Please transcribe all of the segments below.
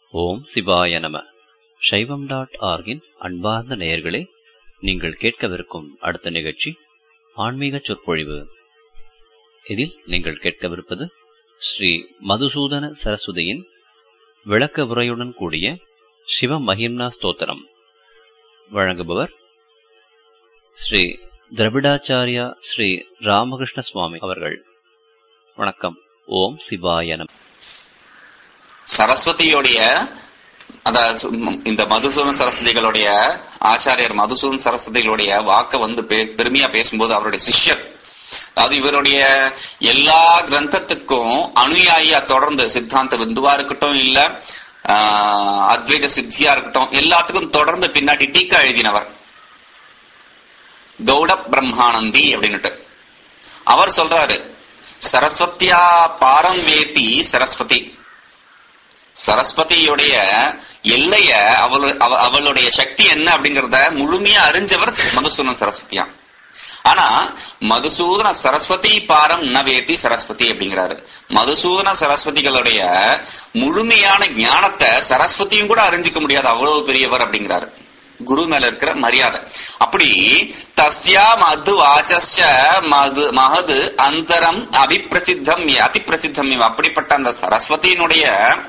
ஓம் சிவாய நம சைவம் டாட் ஆர்கின் அன்பார்ந்த நேயர்களே நீங்கள் கேட்கவிருக்கும் அடுத்த நிகழ்ச்சி ஆன்மீக சொற்பொழிவு இதில் நீங்கள் கேட்கவிருப்பது ஸ்ரீ மதுசூதன சரஸ்வதியின் விளக்க உரையுடன் கூடிய சிவ மகிம்னா ஸ்தோத்திரம் வழங்குபவர் ஸ்ரீ திரவிடாச்சாரியா ஸ்ரீ ராமகிருஷ்ண சுவாமி அவர்கள் வணக்கம் ஓம் சிவாய நம சரஸ்வதியோடைய அதாவது இந்த மதுசூதன சரஸ்வதிகளுடைய ஆச்சாரியர் மதுசூதன் சரஸ்வதிகளுடைய வாக்க வந்து பெ- பெருமையா பேசும்போது அவருடைய சிஷ்யர் அதாவது இவருடைய எல்லா கிரந்தத்துக்கும் அனுயாயியா தொடர்ந்து சித்தாந்த பிந்துவா இருக்கட்டும் இல்ல ஆஹ், அத்வைத சித்தியா இருக்கட்டும் எல்லாத்துக்கும் தொடர்ந்து பின்னாடி டீக்கா எழுதினவர் கௌட பிரம்மானந்தி அப்படின்னுட்டு அவர் சொல்றாரு சரஸ்வத்தியா பாரம் வேத்தி சரஸ்வதி சரஸ்வதியுடைய எல்லைய அவளு அவ- அவளுடைய சக்தி என்ன அப்படிங்கறத முழுமையா அறிஞ்சவர் மதுசூதன சரஸ்வதியா ஆனா மதுசூதன சரஸ்வதி பாரம் நவேதி சரஸ்வதி அப்படிங்கிறாரு மதுசூதன சரஸ்வதிகளுடைய முழுமையான ஞானத்தை சரஸ்வதியும் கூட அறிஞ்சிக்க முடியாது அவ்வளவு பெரியவர் அப்படிங்கிறாரு குரு மேல இருக்கிற மரியாதை அப்படி தஸ்யா மது வாச்சஸ்ய மது மகது அந்தரம் அபிப்பிரசித்தம் அதிப்பிரசித்தம் இவ. அப்படிப்பட்ட அந்த சரஸ்வதியினுடைய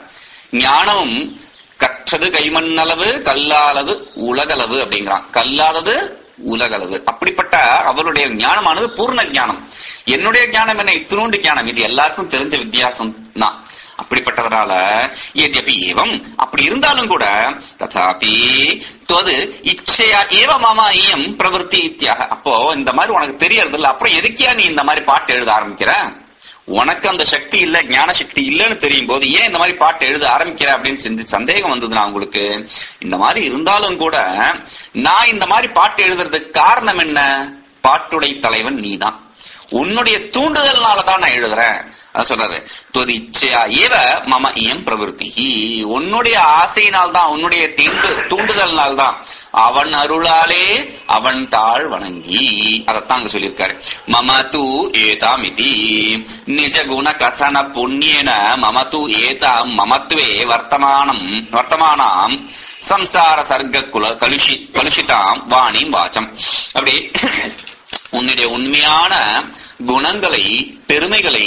ஞானம் கற்றது கைமண்ணளவு கல்லாதது உலகளவு அப்படிங்கிறான் கல்லாதது உலகளவு அப்படிப்பட்ட அவருடைய ஞானமானது பூர்ண ஞானம் என்னுடைய ஞானம் என்ன இத்தினூண்டு ஞானம் இது எல்லாருக்கும் தெரிஞ்ச வித்தியாசம் தான் அப்படிப்பட்டதனால எத்யபி ஏவம் அப்படி இருந்தாலும் கூட ததாபி தொது இச்சையா ஏவ மாமா இயம் பிரவருத்தி இத்தியாக அப்போ இந்த மாதிரி உனக்கு தெரியறது இல்ல அப்புறம் எதுக்கியா நீ இந்த மாதிரி பாட்டு எழுத ஆரம்பிக்கிற உனக்கு அந்த சக்தி இல்ல ஞான சக்தி இல்லைன்னு தெரியும் போது ஏன் இந்த மாதிரி பாட்டு எழுத ஆரம்பிக்கிற அப்படின்னு சிந்தி சந்தேகம் வந்ததுன்னா உங்களுக்கு இந்த மாதிரி இருந்தாலும் கூட நான் இந்த மாதிரி பாட்டு எழுதுறதுக்கு காரணம் என்ன பாட்டுடை தலைவன் நீதான் உன்னுடைய தூண்டுதல்னால தான் நான் எழுதுறேன் அதான் சொல்றாரு தொது இச்சையா ஏவ மம இயம் பிரவருத்தி உன்னுடைய ஆசையினால் தான் உன்னுடைய தீண்டு தூண்டுதல்னால் தான் அவன் அருளாலே அவன் தாழ் வணங்கி அதத்தான் அங்க சொல்லியிருக்காரு மம தூ ஏதாமிதி நிஜ குண கதன புண்ணியன மம தூ ஏதாம் மமத்வே வர்த்தமானம் வர்த்தமானாம் சம்சார சர்க்க குல கலுஷி கலுஷிதாம் வாணிம் வாச்சம் அப்படி உன்னுடைய உண்மையான குணங்களை பெருமைகளை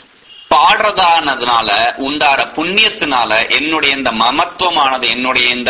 பாடுறதானதுனால உண்டார புண்ணியத்தினால என்னுடைய இந்த மமத்துவமானது என்னுடைய இந்த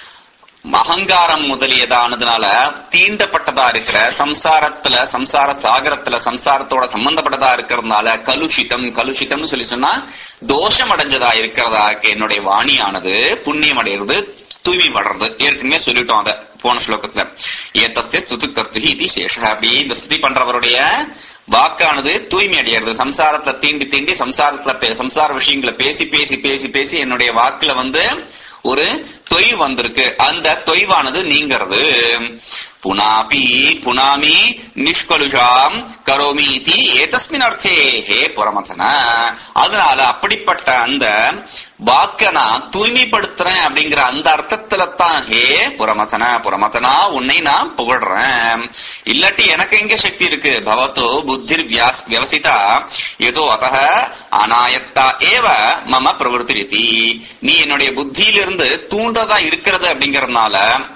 அகங்காரம் முதலியதானதுனால தீண்டப்பட்டதா இருக்கிற சம்சாரத்துல சம்சார சாகரத்துல சம்சாரத்தோட சம்பந்தப்பட்டதா இருக்கிறதுனால கலுஷிதம் கலுஷிதம்னு சொல்லி சொன்னா தோஷம் அடைஞ்சதா இருக்கிறதா என்னுடைய வாணியானது புண்ணியம் அடைகிறது தூய்மை படுறது ஏற்கனவே சொல்லிட்டோம் அத போன ஸ்லோகத்துல ஏத்தத்தை ஸ்துதி கர்த்து இது சேஷ அப்படி இந்த ஸ்துதி பண்றவருடைய வாக்கானது தூய்மை அடைகிறது சம்சாரத்தை தீண்டி தீண்டி சம்சாரத்துல பே- சம்சார விஷயங்களை பேசி பேசி பேசி பேசி என்னுடைய வாக்குல வந்து ஒரு தொய்வு வந்திருக்கு அந்த தொய்வானது நீங்கிறது புனாபி புனாமி நிஷ்கலுஷாம் கரோமி இதி ஏதஸ்மின் அர்த்தே ஹே புறமதன அதனால அப்படிப்பட்ட அந்த வாக்க நான் தூய்மைப்படுத்துறேன் அப்படிங்கிற அந்த அர்த்தத்துல தான் ஹே புறமதன புறமதனா உன்னை நான் புகழ்றேன் இல்லாட்டி எனக்கு எங்க சக்தி இருக்கு பவத்தோ புத்திர் வியாஸ் வியவசிதா ஏதோ அத்தக அநாயத்தா ஏவ மம பிரவருத்தி நீ என்னுடைய புத்தியிலிருந்து தூண்டதா இருக்கிறது அப்படிங்கறதுனால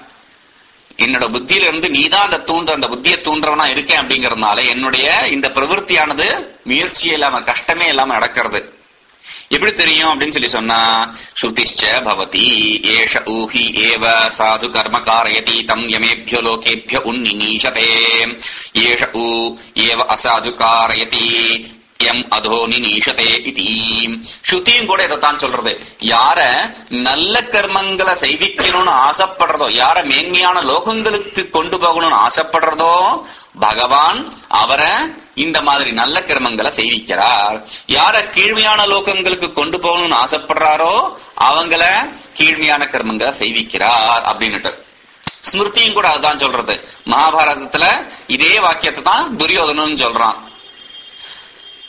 என்னோட புத்தியில இருந்து நீதான் அந்த தூண்டு அந்த புத்தியை தூண்டுறவனா இருக்கேன் அப்படிங்கறதுனால என்னுடைய இந்த பிரவருத்தியானது முயற்சியே இல்லாம கஷ்டமே இல்லாம நடக்கிறது எப்படி தெரியும் அப்படின்னு சொல்லி சொன்னா ஸ்ருதிஷ்ச பவதி ஏஷ ஊஹி ஏவ சாது கர்ம காரயதி தம் யமேபியோ லோகேபிய உன்னிநீஷதே ஏஷ ஊ ஏவ அசாது காரயதி எம் அதோ நிநீஷதே இதி ஸ்ருதியும் கூட இதைத்தான் சொல்றது யார நல்ல கர்மங்களை செய்விக்கணும்னு ஆசைப்படுறதோ யார மேன்மையான லோகங்களுக்கு கொண்டு போகணும்னு ஆசைப்படுறதோ பகவான் அவரை இந்த மாதிரி நல்ல கர்மங்களை செய்விக்கிறார் யார கீழ்மையான லோகங்களுக்கு கொண்டு போகணும்னு ஆசைப்படுறாரோ அவங்கள கீழ்மையான கர்மங்களை செய்விக்கிறார் அப்படின்னுட்டு ஸ்மிருதியும் கூட அதுதான் சொல்றது மகாபாரதத்துல இதே வாக்கியத்தை தான் துரியோதனன் சொல்றான்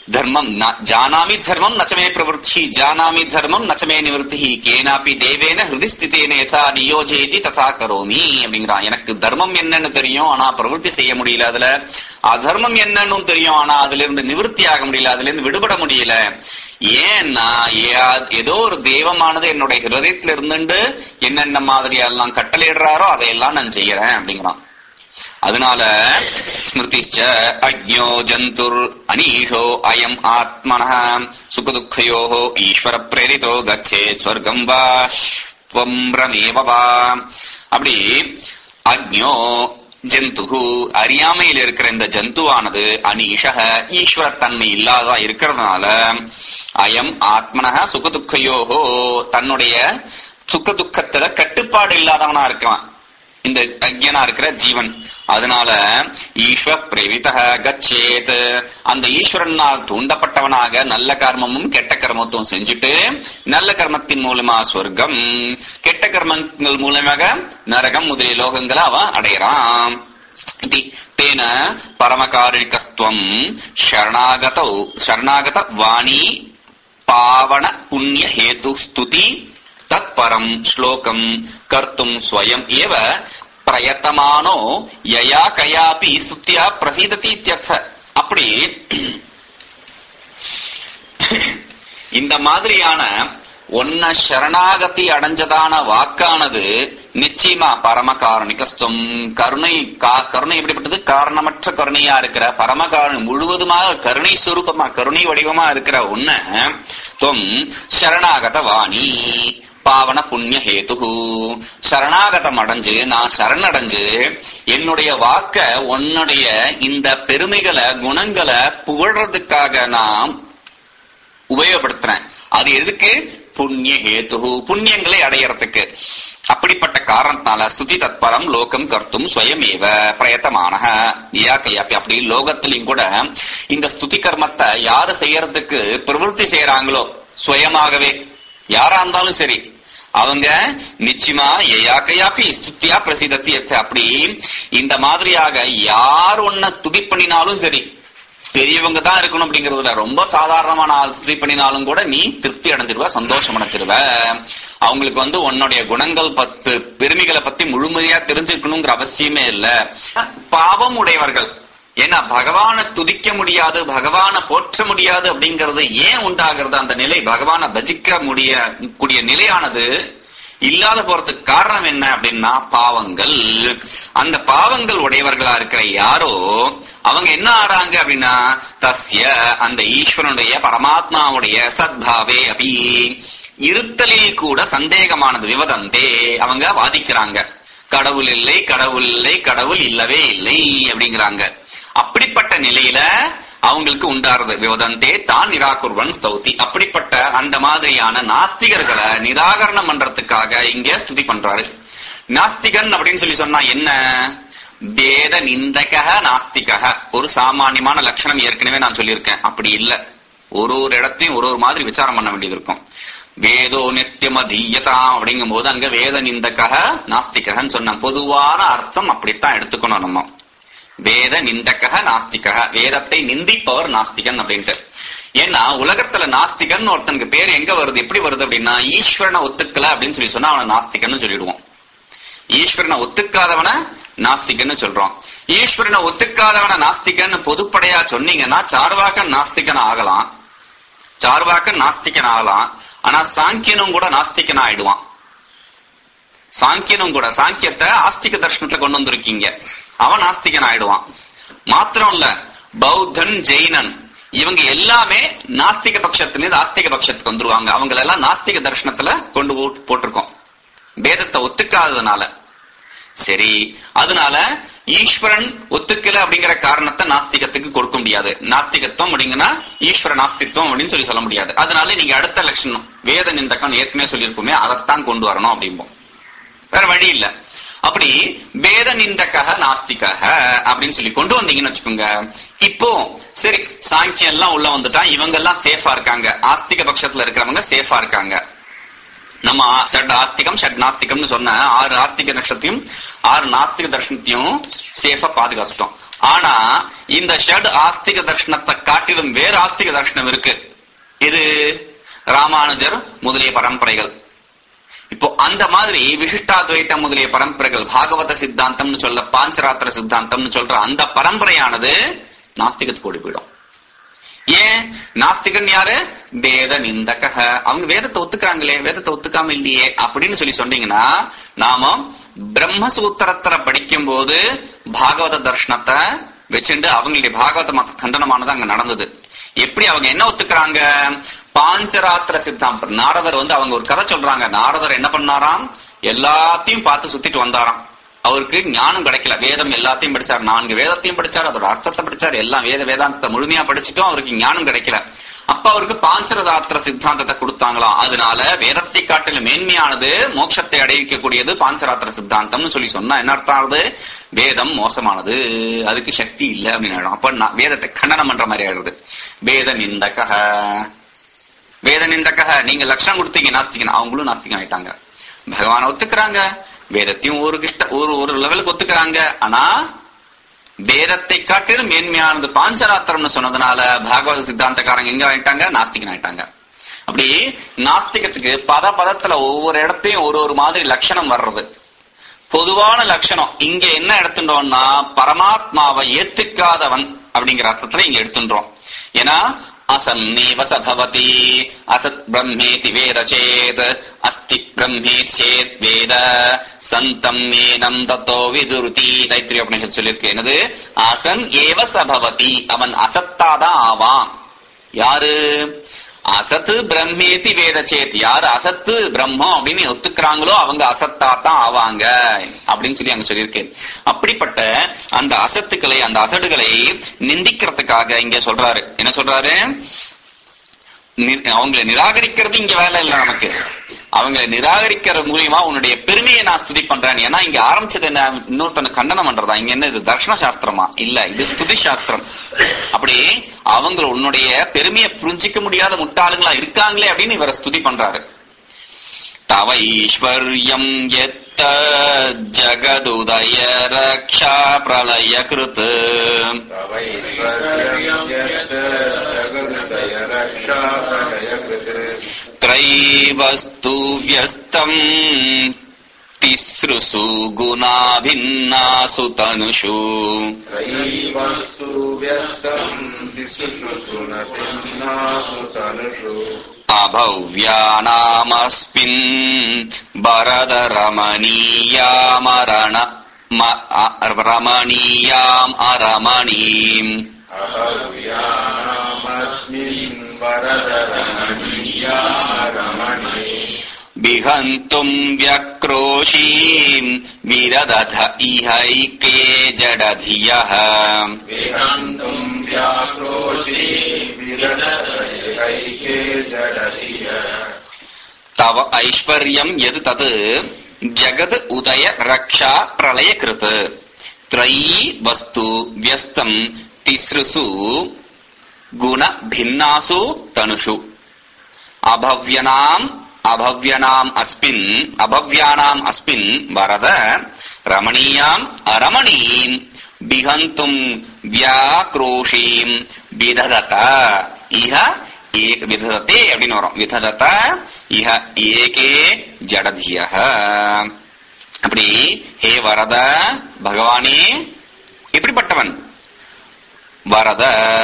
धर्मम न जानामि धर्मम नचमे प्रवृत्ति जानामि धर्मम नचमे निवृत्ति கேனாபி தேவேன ஹிருதி ஸ்திதேன யதா நியோஜயதி ததா கரோமி அப்படிங்கிறான் எனக்கு தர்மம் என்னன்னு தெரியும் ஆனா பிரவൃத்தி செய்ய முடியல அதுல அதர்மம் என்னன்னு தெரியும் ஆனா அதுல இருந்து நிவர்த்தி ஆக முடியல அதுல இருந்து விடுபட முடியல ஏன்னா ஏ- ஏதோ ஒரு தெய்வமானது என்னுடைய ஹிருதயத்துல இருந்துட்டு என்னென்ன மாதிரி எல்லாம் கட்டளையிடுறாரோ அதையெல்லாம் நான் செய்யறேன் அப்படிங்கிறான் அதனால ஸ்மிருதிச்ச அஜ்ஞோ ஜந்துர் அனீஷோ அயம் ஆத்மன சுகதுக்கயோ ஈஸ்வர பிரேரிதோ கச்சே ஸ்வர்க்கம் வா ஸ்வம் ரமேவ வா அப்படி அக்ஞோ ஜந்து அறியாமையில் இருக்கிற இந்த ஜந்துவானது அனீஷக ஈஸ்வரத்தன்மை இல்லாததா இருக்கிறதுனால அயம் ஆத்மனக சுகதுக்கயோகோ தன்னுடைய சுக துக்கத்துல கட்டுப்பாடு இல்லாதவனா இருக்கான் இந்த அக்ஞனா இருக்கிற ஜீவன் அதனால ஈஸ்வர பிரேரித கச்சேத் அந்த ஈஸ்வரனால் தூண்டப்பட்டவனாக நல்ல கர்மமும் கெட்ட கர்மத்தும் செஞ்சுட்டு நல்ல கர்மத்தின் மூலமா சொர்க்கம் கெட்ட கர்மங்கள் மூலமாக நரகம் முதலிய லோகங்களை அவன் அடையறான் इति तेन परमकारुणिकस्त्वम् शरणागतौ शरणागत वाणी पावन पुण्य हेतु स्तुति तत्परम् श्लोकम् कर्तुम् स्वयम् एव प्रयतमानो यया कयापि स्तुत्या प्रसीदति इत्यर्थ அப்படி இந்த மாதிரியான ஒன்ன சரணாகதி அடைஞ்சதான வாக்கானது நிச்சயமா பரம காரணிகஸ்துவம் கருணை கா- கருணை எப்படிப்பட்டது காரணமற்ற கருணையா இருக்கிற பரம காரணி முழுவதுமாக கருணை சுரூபமா கருணை வடிவமா இருக்கிற உன்ன துவம் சரணாகத வாணி பாவன புண்ணிய ஹேது சரணாகதம் அடைஞ்சு நான் சரணடைஞ்சு என்னுடைய வாக்க உன்னுடைய இந்த பெருமைகளை குணங்களை புகழ்றதுக்காக நான் உபயோகப்படுத்துறேன் அது எதுக்கு புண்ணிய ஹேத்து புண்ணியங்களை அடையறதுக்கு அப்படிப்பட்ட காரணத்தினால ஸ்துதி தத்பரம் லோகம் கர்த்தும் ஸ்வயமேவ பிரயத்தமான யா கையாப்பி அப்படி லோகத்திலையும் கூட இந்த ஸ்துதி கர்மத்தை யாரு செய்யறதுக்கு பிரவருத்தி செய்யறாங்களோ சுயமாகவே யாரா இருந்தாலும் சரி அவங்க நிச்சயமா யயா கையாப்பி ஸ்துத்தியா பிரசிதத்தி அப்படி இந்த மாதிரியாக யார் ஒன்ன துதி பண்ணினாலும் சரி பெரியவங்க தான் இருக்கணும் அப்படிங்கறதுல ரொம்ப சாதாரணமான ஆள் ஸ்துதி பண்ணினாலும் கூட நீ திருப்தி அடைஞ்சிருவ சந்தோஷம் அடைஞ்சிருவ அவங்களுக்கு வந்து உன்னுடைய குணங்கள் பத்து பெருமைகளை பத்தி முழுமையா தெரிஞ்சுக்கணுங்கிற அவசியமே இல்ல பாவம் உடையவர்கள் ஏன்னா பகவானை துதிக்க முடியாது பகவானை போற்ற முடியாது அப்படிங்கறது ஏன் உண்டாகிறது அந்த நிலை பகவானை பஜிக்க முடிய கூடிய நிலையானது இல்லாத போறதுக்கு காரணம் என்ன அப்படின்னா பாவங்கள் அந்த பாவங்கள் உடையவர்களா இருக்கிற யாரோ அவங்க என்ன ஆறாங்க அப்படின்னா தஸ்ய அந்த ஈஸ்வரனுடைய பரமாத்மாவுடைய சத்பாவே அபி இருத்தலில் கூட சந்தேகமானது விவதந்தே அவங்க வாதிக்கிறாங்க கடவுள் இல்லை கடவுள் இல்லை கடவுள் இல்லவே இல்லை அப்படிங்கிறாங்க அப்படிப்பட்ட நிலையில அவங்களுக்கு உண்டாறது விவதந்தே தான் நிராகுர்வன் ஸ்தௌதி அப்படிப்பட்ட அந்த மாதிரியான நாஸ்திகர்களை நிராகரணம் பண்றதுக்காக இங்க ஸ்துதி பண்றாரு நாஸ்திகன் அப்படின்னு சொல்லி சொன்னா என்ன வேத நிந்தக நாஸ்திக ஒரு சாமானியமான லட்சணம் ஏற்கனவே நான் சொல்லியிருக்கேன் அப்படி இல்ல ஒரு ஒரு இடத்தையும் ஒரு ஒரு மாதிரி விசாரம் பண்ண வேண்டியது இருக்கும் வேதோ நித்தியம் அதீயதாம் அப்படிங்கும் போது அங்க வேத நிந்தக நாஸ்திகன்னு சொன்ன பொதுவான அர்த்தம் அப்படித்தான் எடுத்துக்கணும் நம்ம வேத நிந்தக நாஸ்திக வேதத்தை நிந்திப்பவர் நாஸ்திகன் அப்படின்ட்டு ஏன்னா உலகத்துல நாஸ்திகன் ஒருத்தனுக்கு பேர் எங்க வருது எப்படி வருது அப்படின்னா ஈஸ்வரனை ஒத்துக்கல அப்படின்னு சொல்லி சொன்னா அவனை நாஸ்திகன்னு சொல்லிடுவோம் ஈஸ்வரனை ஒத்துக்காதவன நாஸ்திகன்னு சொல்றோம் ஈஸ்வரனை ஒத்துக்காதவன நாஸ்திகன்னு பொதுப்படையா சொன்னீங்கன்னா சார்வாக்கன் நாஸ்திகன் ஆகலாம் சார்வாக்கன் நாஸ்திகன் ஆகலாம் ஆனா சாங்கியனும் கூட நாஸ்திகன் ஆயிடுவான் சாங்கியனும் கூட சாங்கியத்தை ஆஸ்திக தர்ஷனத்துல கொண்டு வந்திருக்கீங்க அவன் நாஸ்திகன் ஆயிடுவான் மாத்திரம் இல்ல பௌத்தன் ஜெயினன் இவங்க எல்லாமே நாஸ்திக பட்சத்திலிருந்து ஆஸ்திக பட்சத்துக்கு வந்துருவாங்க அவங்க எல்லாம் நாஸ்திக தர்ஷனத்துல கொண்டு போ- போட்டிருக்கோம் வேதத்தை ஒத்துக்காததுனால சரி அதனால ஈஸ்வரன் ஒத்துக்கல அப்படிங்கிற காரணத்தை நாஸ்திகத்துக்கு கொடுக்க முடியாது நாஸ்திகத்துவம் அப்படிங்கன்னா ஈஸ்வர நாஸ்தித்வம் அப்படின்னு சொல்லி சொல்ல முடியாது அதனால நீங்க அடுத்த லட்சணம் வேத நிந்தக்கம் ஏற்கனவே சொல்லியிருக்குமே அதைத்தான் கொண்டு வரணும் அப்படிம்போம் வேற வழி இல்ல அப்படி வேத நிந்தக்கக நாஸ்திகக அப்படின்னு சொல்லி கொண்டு வந்தீங்கன்னு வச்சுக்கோங்க இப்போ சரி சாங்கியம் எல்லாம் உள்ள வந்துட்டா இவங்க எல்லாம் சேஃபா இருக்காங்க ஆஸ்திக பட்சத்துல இருக்கிறவங்க சேஃபா இருக்காங்க நம்ம ஆ- ஷட் ஆஸ்திகம் ஷட் நாஸ்திகம்னு சொன்ன ஆறு ஆஸ்திக தர்ஷனத்தையும் ஆறு நாஸ்திக தர்ஷனத்தையும் சேஃபா பாதுகாத்துட்டோம் ஆனா இந்த ஷட் ஆஸ்திக தர்ஷனத்தை காட்டிலும் வேற ஆஸ்திக தர்ஷனம் இருக்கு இது ராமானுஜர் முதலிய பரம்பரைகள் இப்போ அந்த மாதிரி விசிஷ்டாத்வைத்தம் முதலிய பரம்பரைகள் பாகவத சித்தாந்தம்னு சொல்ல பாஞ்சராத்திர சித்தாந்தம்னு சொல்ற அந்த பரம்பரையானது நாஸ்திகத்துக்கு ஓடி போயிடும் ஏன் நாஸ்திகன் யாரு வேத நிந்தக அவங்க வேதத்தை ஒத்துக்கிறாங்களே வேதத்தை ஒத்துக்காம இல்லையே அப்படின்னு சொல்லி சொன்னீங்கன்னா நாம பிரம்மசூத்திரத்துல படிக்கும் போது பாகவத தர்ஷனத்தை வச்சுட்டு அவங்களுடைய பாகவத மத கண்டனமானது அங்க நடந்தது எப்படி அவங்க என்ன ஒத்துக்கிறாங்க பாஞ்சராத்திர சித்தாந்தம் நாரதர் வந்து அவங்க ஒரு கதை சொல்றாங்க நாரதர் என்ன பண்ணாராம் எல்லாத்தையும் பார்த்து சுத்திட்டு வந்தாராம் அவருக்கு ஞானம் கிடைக்கல வேதம் எல்லாத்தையும் படிச்சார் நான்கு வேதத்தையும் படிச்சார் அதோட அர்த்தத்தை படிச்சார் எல்லாம் வேத வேதாந்தத்தை முழுமையா படிச்சுட்டும் அவருக்கு ஞானம் கிடைக்கல அப்ப அவருக்கு பாஞ்சரதாத்திர சித்தாந்தத்தை கொடுத்தாங்களாம் அதனால வேதத்தை காட்டிலும் மேன்மையானது மோட்சத்தை அடைவிக்கக்கூடியது பாஞ்சராத்திர சித்தாந்தம்னு சொல்லி சொன்னா என்ன அர்த்தம் ஆகுது வேதம் மோசமானது அதுக்கு சக்தி இல்லை அப்படின்னு ஆயிடும். அப்ப நான் வேதத்தை கண்டனம் பண்ற மாதிரி ஆயிடுது வேத நிந்தக வேத நிந்தக நீங்க லட்சணம் கொடுத்தீங்க நாஸ்திகன் அவங்களும் நாஸ்திகன் ஆயிட்டாங்க பகவான ஒத்துக்கிறாங்க வேதத்தையும் ஒரு கிட்ட ஒரு ஒரு லெவலுக்கு ஒத்துக்கிறாங்க ஆனா வேதத்தை காட்டிலும் மேன்மையானது பாஞ்சராத்திரம்னு சொன்னதுனால பாகவத சித்தாந்தக்காரங்க எங்க ஆயிட்டாங்க நாஸ்திகன் ஆயிட்டாங்க அப்படி நாஸ்திகத்துக்கு பத பதத்துல ஒவ்வொரு இடத்தையும் ஒரு ஒரு மாதிரி லட்சணம் வர்றது பொதுவான லட்சணம் இங்க என்ன எடுத்துட்டோம்னா பரமாத்மாவை ஏத்துக்காதவன் அப்படிங்கிற அர்த்தத்துல இங்க எடுத்துன்றோம் ஏன்னா அசன்னேவ சபவதி அசத் பிரம்மேதி வேத சேத் அஸ்தி பிரம்மேத் சேத் வேத சந்தம் ஏனம் தத்தோ விதுருதி தைத்திரிய உபநிஷத் சொல்லியிருக்கு என்னது அசன் ஏவ சபவதி அவன் அசத்தாதான் ஆவான் யாரு அசத்து பிரம்மேதி வேத சேத் யாரு அசத்து பிரம்மம் அப்படின்னு ஒத்துக்கிறாங்களோ அவங்க அசத்தா தான் ஆவாங்க அப்படின்னு சொல்லி அங்க சொல்லியிருக்கேன் அப்படிப்பட்ட அந்த அசத்துக்களை அந்த அசடுகளை நிந்திக்கிறதுக்காக இங்க சொல்றாரு என்ன சொல்றாரு நி- அவங்களை நிராகரிக்கிறது இங்க வேலை இல்லை நமக்கு அவங்களை நிராகரிக்கிறது மூலியமா உன்னுடைய பெருமையை நான் ஸ்துதி பண்றேன் ஏன்னா இங்க ஆரம்பிச்சது என்ன இன்னொருத்தனை கண்டனம் பண்றதா இங்க என்ன இது தர்ஷன சாஸ்திரமா இல்ல இது ஸ்துதி சாஸ்திரம் அப்படி அவங்க உன்னுடைய பெருமையை புரிஞ்சிக்க முடியாத முட்டாளுங்களா இருக்காங்களே அப்படின்னு இவரை ஸ்துதி பண்றாரு தவைஸ்வர்யம் எத்த ஜகதுதய ரக்ஷா பிரளய கிருத் तवैश्वर्यं यत् जगदुदय रक्षा प्रलयकृत् त्रैवस्तु व्यस्तम् तिसृसु गुणाभिन्नासु तनुषु त्रयीवस्तु व्यस्तम् तिसृषु न भिन्नासु तनुषु अभव्यानामस्मिन् वरदरमणीयामरण म- अ- रमणीयाम् अरमणीम् अहव्यानामस्मिन् वरदरमणीया रमणी विहन्तुम् व्यक्रोशीम् विरदध इहैके जडधियः विहन्तुम् व्याक्रोशे विरजैके जडधिय तव ऐश्वर्यम् यद् तत् जगद् उदय रक्षा प्रलय कृत् त्रयी वस्तु व्यस्तम् तिसृसु गुण भिन्नासु तनुषु अभव्यनाम् अभव्यनाम् अस्मिन् अभव्यानाम् अस्मिन् वरद रमणीयाम् अरमणीम् बिहन्तुम् व्याक्रोशीम् विदधत इह ஏக விததத்தே அப்படின்னு வரும் விததத்த இஹ ஏகே ஜடதிய அப்படி ஹே வரத பகவானே எப்படிப்பட்டவன் வரத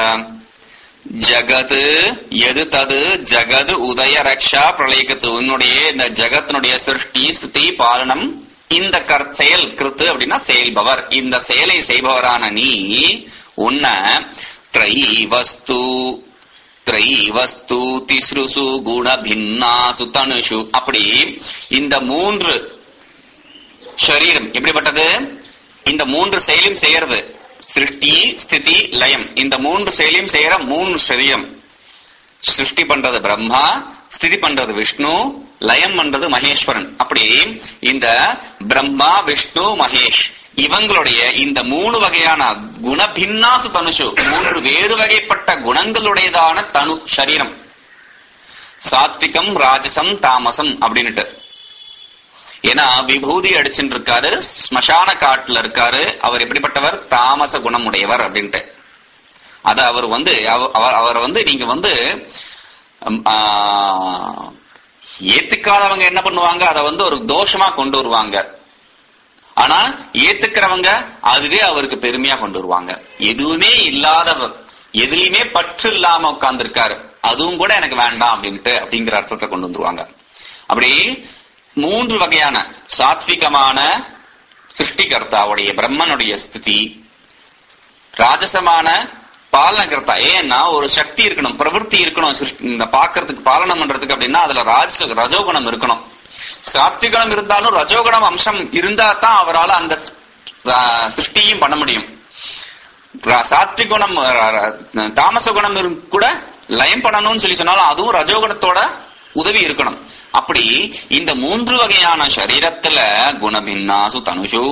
ஜகத் எது தது ஜகத் உதய ரக்ஷா பிரளயக்கத்து உன்னுடைய இந்த ஜகத்தினுடைய சிருஷ்டி ஸ்திதி பாலனம் இந்த கர் செயல் கிருத்து அப்படின்னா செயல்பவர் இந்த செயலை செய்பவரான நீ உன்ன த்ரை வஸ்து த்ரை வஸ்து திஸ்ருசு குண பின்னாசு தனுஷு அப்படி இந்த மூன்று சரீரம் எப்படிப்பட்டது இந்த மூன்று செயலையும் செய்யறது சிருஷ்டி ஸ்திதி லயம் இந்த மூன்று செயலையும் செய்யற மூணு சரீரம் சிருஷ்டி பண்றது பிரம்மா ஸ்திதி பண்றது விஷ்ணு லயம் பண்றது மகேஸ்வரன் அப்படி இந்த பிரம்மா விஷ்ணு மகேஷ் இவங்களுடைய இந்த மூணு வகையான குணபின்னாசு தனுஷு மூன்று வேறு வகைப்பட்ட குணங்களுடையதான தனு சரீரம் சாத்விகம் ராஜசம் தாமசம் அப்படின்னுட்டு ஏன்னா விபூதி அடிச்சுட்டு இருக்காரு ஸ்மசான காட்டுல இருக்காரு அவர் எப்படிப்பட்டவர் தாமச குணமுடையவர் அப்படின்ட்டு அத அவர் வந்து அவ- அவர் அவர் வந்து நீங்க வந்து ம், ஆ, ஏத்துக்காதவங்க என்ன பண்ணுவாங்க அதை வந்து ஒரு தோஷமா கொண்டு வருவாங்க ஆனா ஏத்துக்கிறவங்க அதுவே அவருக்கு பெருமையா கொண்டு வருவாங்க எதுவுமே இல்லாதவர் எதுலயுமே பற்று இல்லாம உட்கார்ந்திருக்காரு அதுவும் கூட எனக்கு வேண்டாம் அப்படின்ட்டு அப்படிங்கிற அர்த்தத்தை கொண்டு வந்துருவாங்க அப்படி மூன்று வகையான சாத்விகமான சிருஷ்டிகர்த்தாவுடைய பிரம்மனுடைய ஸ்திதி ராஜசமான பாலனகர்த்தா ஏன்னா ஒரு சக்தி இருக்கணும் பிரவൃத்தி இருக்கணும் சிருஷ்டி- இந்த பாக்குறதுக்கு பாலனம் பண்றதுக்கு அப்படின்னா அதுல ராஜ ரஜோகுணம் இருக்கணும் சாத்விகுணம் இருந்தாலும் ரஜோகுணம் அம்சம் இருந்தா தான் அவரால் அந்த ஆ, சிருஷ்டியும் பண்ண முடியும் ர- சாத்விகுணம் ர- ர- தாமச குணம் இரு- கூட லயம் பண்ணணும்னு சொல்லி சொன்னாலும் அதுவும் ரஜோகுணத்தோட உதவி இருக்கணும் அப்படி இந்த மூன்று வகையான சரீரத்துல குணபின்னாசு தனுஷு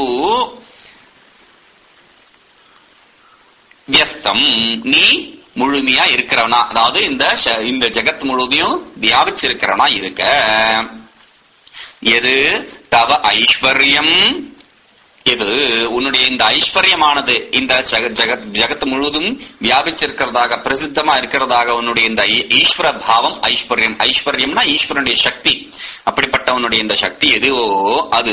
வியஸ்தம் நீ முழுமையா இருக்கிறவனா அதாவது இந்த ச- இந்த ஜெகத் முழுவதையும் வியாபிச்சிருக்கிறவனா இருக்க எது தவ ஐஸ்வர்யம் இது உன்னுடைய இந்த ஐஸ்வர்யமானது இந்த ஜெக- ஜெகத் ஜெகத் முழுவதும் வியாபிச்சிருக்கிறதாக பிரசித்தமா இருக்கிறதாக உன்னுடைய இந்த ஐ- ஈஸ்வர பாவம் ஐஸ்வர்யம் ஐஸ்வர்யம்னா ஈஸ்வரனுடைய சக்தி அப்படிப்பட்ட உன்னுடைய இந்த சக்தி எதுவோ அது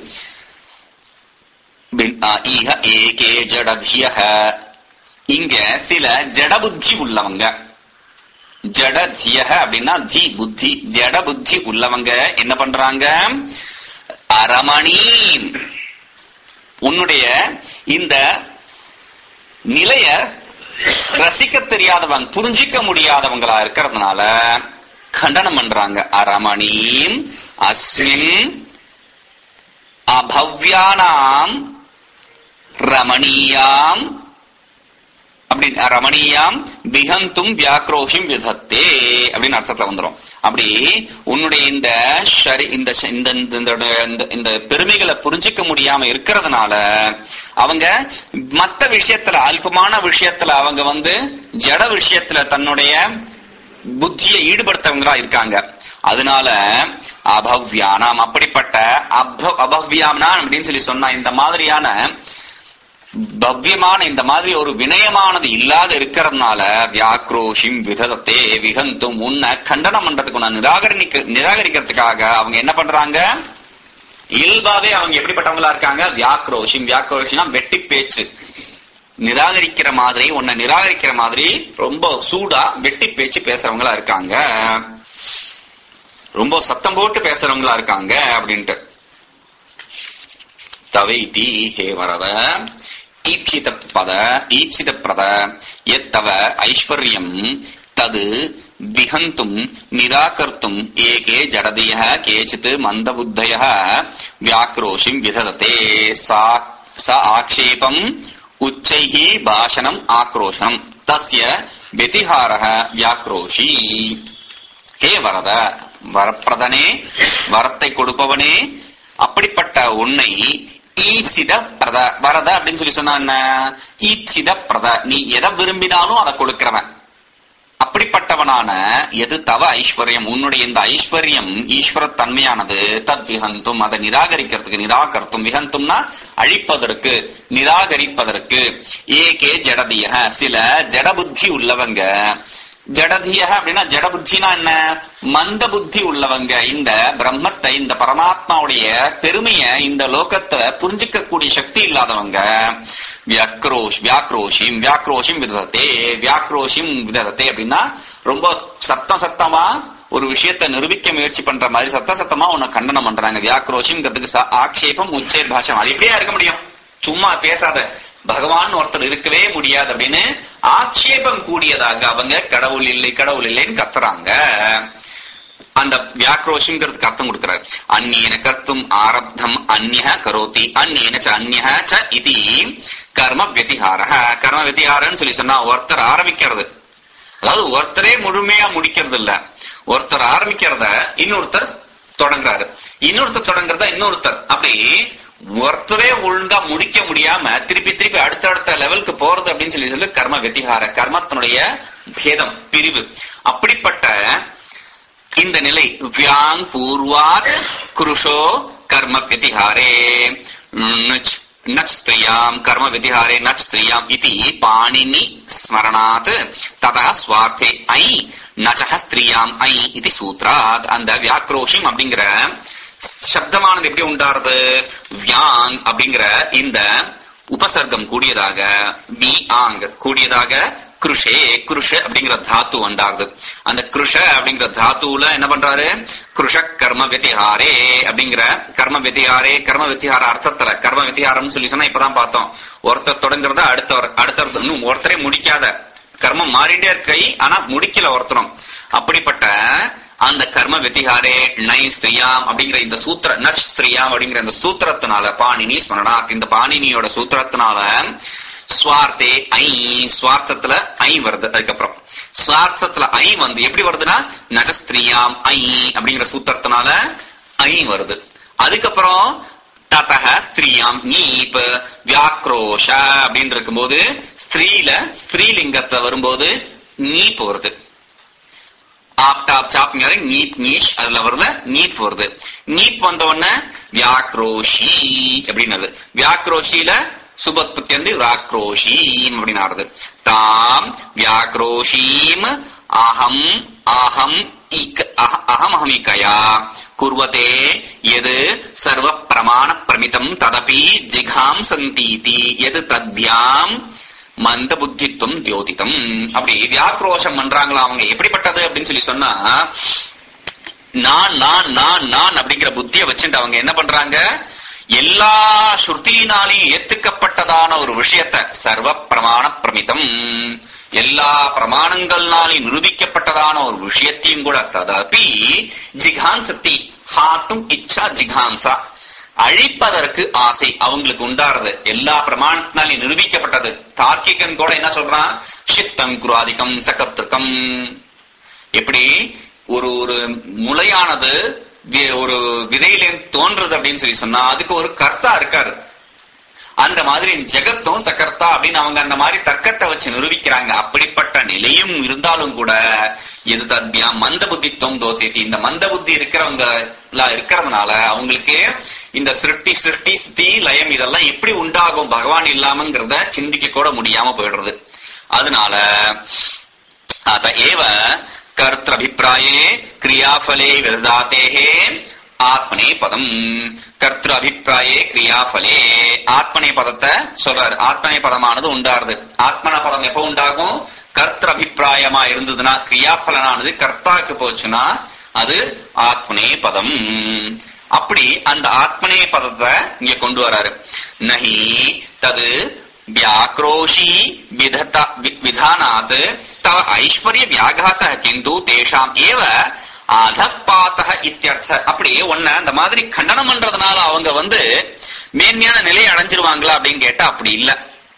பின்- ஆ, ஈஹ ஏகே ஜடதியஹ இங்க சில ஜடபுத்தி உள்ளவங்க ஜடதியக அப்படின்னா தி புத்தி ஜட புத்தி உள்ளவங்க என்ன பண்றாங்க அரமணி உன்னுடைய இந்த நிலைய ரசிக்க தெரியாதவங்க புரிஞ்சிக்க முடியாதவங்களா இருக்கிறதுனால கண்டனம் பண்றாங்க அரமணீம் அஸ்மின் அபவ்யானாம் ரமணீயாம் அப்படி ரமணீயாம் விகந்தும் வியாக்ரோஷிம் விதத்தே அப்படின்னு அர்த்தத்துல வந்துரும் அப்படி உன்னுடைய இந்த ஷரி இந்த ஷ- இந்த இந்த- இந்த- இந்த- இந்த பெருமைகளை புரிஞ்சிக்க முடியாம இருக்கிறதுனால அவங்க மத்த விஷயத்துல அல்பமான விஷயத்துல அவங்க வந்து ஜட விஷயத்துல தன்னுடைய புத்தியை ஈடுபடுத்தவங்களா இருக்காங்க அதனால அபவ்யானாம் அப்படிப்பட்ட அப அபவ்யாம்னா அப்படின்னு சொல்லி சொன்னா இந்த மாதிரியான பவ்யமான இந்த மாதிரி ஒரு வினயமானது இல்லாத இருக்கிறதுனால வியாக்ரோஷிம் விகதத்தே விகந்தும் உன்னை கண்டனம் பண்றதுக்கு நான் நிராகரிக்க நிராகரிக்கிறதுக்காக அவங்க என்ன பண்றாங்க இயல்பாவே அவங்க எப்படிப்பட்டவங்களா இருக்காங்க வியாக்ரோஷிம் வியாக்ரோஷினா வெட்டி பேச்சு நிராகரிக்கிற மாதிரி உன்னை நிராகரிக்கிற மாதிரி ரொம்ப சூடா வெட்டி பேச்சு பேசுறவங்களா இருக்காங்க ரொம்ப சத்தம் போட்டு பேசுறவங்களா இருக்காங்க அப்படின்ட்டு தவைதி ஹே வரத ஈப்சித பத ஈப்சித பிரத எத்தவ ஐஸ்வர்யம் தது விஹந்தும் நிராகர்த்தும் ஏகே ஜடதிய கேச்சித் மந்தபுத்தய வியாக்ரோஷிம் விதததே சா ச ஆக்ஷேபம் உச்சைः பாஷணம் ஆக்ரோஷனம் தஸ்ய வெதிஹாரः வியாக்ரோஷி ஹே வரத வரப்பிரதனே வரத்தை கொடுப்பவனே அப்படிப்பட்ட உன்னை ஈப்சித பிரத வரத அப்படின்னு சொல்லி சொன்னா என்ன ஈப்சித பிரத நீ எதை விரும்பினாலும் அதை கொடுக்கிறவன் அப்படிப்பட்டவனான எது தவ ஐஸ்வர்யம் உன்னுடைய இந்த ஐஸ்வர்யம் ஈஸ்வர தன்மையானது தத் விகந்தும் அதை நிராகரிக்கிறதுக்கு நிராகர்த்தும் விகந்தும்னா அழிப்பதற்கு நிராகரிப்பதற்கு ஏகே ஜடதிய சில ஜடபுத்தி உள்ளவங்க ஜடதிய அப்படின்னா ஜட புத்தினா என்ன மந்த புத்தி உள்ளவங்க இந்த பிரம்மத்தை இந்த பரமாத்மாவுடைய பெருமைய இந்த லோகத்தை புரிஞ்சிக்க கூடிய சக்தி இல்லாதவங்க வியாக்ரோஷ் வியாக்ரோஷிம் வியாக்ரோஷிம் விததத்தே வியாக்ரோஷிம் விததத்தே அப்படின்னா ரொம்ப சத்தம் சத்தமா ஒரு விஷயத்தை நிரூபிக்க முயற்சி பண்ற மாதிரி சத்த சத்தமா உன்னை கண்டனம் பண்றாங்க வியாக்ரோஷிங்கிறதுக்கு ச- ஆக்ஷேபம் உச்சேர் பாஷம் அது எப்படியா இருக்க முடியும் சும்மா பேசாத பகவான் ஒருத்தர் இருக்கவே முடியாது அப்படின்னு ஆட்சேபம் கூடியதாக அவங்க கடவுள் இல்லை கடவுள் இல்லைன்னு கத்துறாங்க அந்த வியாக்ரோஷங்கிறதுக்கு அர்த்தம் கொடுக்கிறார் அந்நியன கர்த்தும் ஆரப்தம் அந்நிய கரோதி அந்நியன ச அந்நிய ச இதி கர்ம வெதிகார கர்ம வெதிகாரன்னு சொல்லி சொன்னா ஒருத்தர் ஆரம்பிக்கிறது அதாவது ஒருத்தரே முழுமையா முடிக்கிறது இல்ல ஒருத்தர் ஆரம்பிக்கிறத இன்னொருத்தர் தொடங்குறாரு இன்னொருத்தர் தொடங்குறத இன்னொருத்தர் அப்படி ஒருத்தரே ஒழுங்கா முடிக்க முடியாம திருப்பி திருப்பி அடுத்தடுத்த லெவலுக்கு போறது அப்படின்னு சொல்லி சொல்லி கர்ம வெதிகார கர்மத்தினுடைய பேதம் பிரிவு அப்படிப்பட்ட இந்த நிலை வியாங் பூர்வாத் குருஷோ கர்ம விதிஹாரே நச் நச் ஸ்திரியாம் கர்ம விதிஹாரே நச் ஸ்திரியாம் இதி பாணினி ஸ்மரணாத் ததா ஸ்வார்த்தே ஐ நச்சக ஸ்திரியாம் ஐ இது சூத்ராத் அந்த வியாக்ரோஷிம் அப்படிங்கிற சப்தமானது எப்படி உண்டாருது வியாங் அப்படிங்கிற இந்த உபசர்க்கம் கூடியதாக வி ஆங் கூடியதாக குருஷே குருஷ அப்படிங்கிற தாத்து உண்டாருது அந்த குருஷ அப்படிங்கிற தாத்துல என்ன பண்றாரு குருஷ கர்ம வெத்திஹாரே அப்படிங்கிற கர்ம வெத்திஹாரே கர்ம வெத்திஹார அர்த்தத்துல கர்ம வெத்திஹாரம்னு சொல்லி சொன்னா இப்பதான் பார்த்தோம் ஒருத்தர் தொடங்குறத அடுத்தவர் அடுத்தவர் இன்னும் ஒருத்தரே முடிக்காத கர்மம் மாறிண்டே இருக்கை ஆனா முடிக்கல ஒருத்தரும் அப்படிப்பட்ட அந்த கர்ம வெத்திகாரே நை ஸ்திரியாம் அப்படிங்கிற இந்த சூத்திர நச் ஸ்திரியாம் அப்படிங்கிற இந்த சூத்திரத்தினால பாணினி ஸ்மரணாத் இந்த பாணினியோட சூத்திரத்தினால ஸ்வார்த்தே ஐ ஸ்வார்த்தத்துல ஐ வருது அதுக்கப்புறம் ஸ்வார்த்தத்துல ஐ வந்து எப்படி வருதுன்னா நஜஸ்திரியாம் ஐ அப்படிங்கிற சூத்திரத்தினால ஐ வருது அதுக்கப்புறம் ததக ஸ்திரியாம் நீப் வியாக்ரோஷ அப்படின்னு இருக்கும்போது ஸ்திரீல ஸ்திரீலிங்கத்துல வரும்போது நீப் வருது ஆப் டாப் சாப் நீப் நீஷ் அதுல வருது நீப் வருது நீப் வந்த உடனே வியாக்ரோஷி அப்படின்னு வருது வியாக்ரோஷியில சுபத்பத்தி வந்து வியாக்ரோஷீம் அப்படின்னு ஆறுது தாம் வியாக்ரோஷீம் அகம் அகம் இக் அஹ- அகமஹமிகயா குர்வதே எது சர்வ பிரமாண பிரமிதம் ததபி ஜிகாம் சந்தீதி எது தத்யாம் மந்த புத்தித்துவம் தியோதிதம் அப்படி வியாக்ரோஷம் பண்றாங்களா அவங்க எப்படிப்பட்டது அப்படின்னு சொல்லி சொன்னா நான் நான் நான் நான் அப்படிங்கிற புத்திய வச்சுட்டு அவங்க என்ன பண்றாங்க எல்லா ஸ்ருதியினாலையும் ஏத்துக்கப்பட்டதான ஒரு விஷயத்த சர்வ பிரமாண பிரமிதம் எல்லா பிரமாணங்கள்னாலையும் நிரூபிக்கப்பட்டதான ஒரு விஷயத்தையும் கூட ததபி ஜிகான்சத்தி ஹாத்தும் இச்சா ஜிகான்சா அழிப்பதற்கு ஆசை அவங்களுக்கு உண்டாறது எல்லா பிரமாணத்தினாலையும் நிரூபிக்கப்பட்டது தார்க்கிகன் கூட என்ன சொல்றான் சித்தம் குருவாதிக்கம் சகர்த்திருக்கம் எப்படி ஒரு ஒரு முளையானது வி- ஒரு விதையிலேருந்து தோன்றுறது அப்படின்னு சொல்லி சொன்னா அதுக்கு ஒரு கர்த்தா இருக்காரு அந்த மாதிரி ஜெகத்தும் சக்கர்த்தா அப்படின்னு அவங்க அந்த மாதிரி தர்க்கத்தை வச்சு நிரூபிக்கிறாங்க அப்படிப்பட்ட நிலையும் இருந்தாலும் கூட எது தத்யா மந்த புத்தித்துவம் தோத்தேத்தி இந்த மந்த புத்தி இருக்கிறவங்க எல்லாம் இருக்கிறதுனால அவங்களுக்கு இந்த சிருஷ்டி சிருஷ்டி ஸ்தி லயம் இதெல்லாம் எப்படி உண்டாகும் பகவான் இல்லாமங்கிறத சிந்திக்க கூட முடியாம போயிடுறது அதனால अत एव कर्तृभिप्राये क्रियाफले विदधातेः ஆத்மனே பதம் கர்த்திரு அபிப்பிராயே கிரியாஃபலே ஆத்மனே பதத்தை சொல்றாரு ஆத்மனே பதமானது உண்டாருது ஆத்மன பதம் எப்போ உண்டாகும் கர்த்திரு அபிப்பிராயமா இருந்ததுன்னா கிரியாபலனானது கர்த்தாக்கு போச்சுன்னா அது ஆத்மனே பதம் அப்படி அந்த ஆத்மனே பதத்தை இங்க கொண்டு வராரு நஹி தது व्याक्रोशी विधत वि- विधानात् तव ऐश्वर्य व्याघातः किन्तु तेषाम् एव அதப்பாத்தக இத்தியர்த்த அப்படி ஒன்ன அந்த மாதிரி கண்டனம் பண்றதுனால அவங்க வந்து மேன்மையான நிலையை அடைஞ்சிருவாங்களா அப்படின்னு கேட்டா அப்படி இல்ல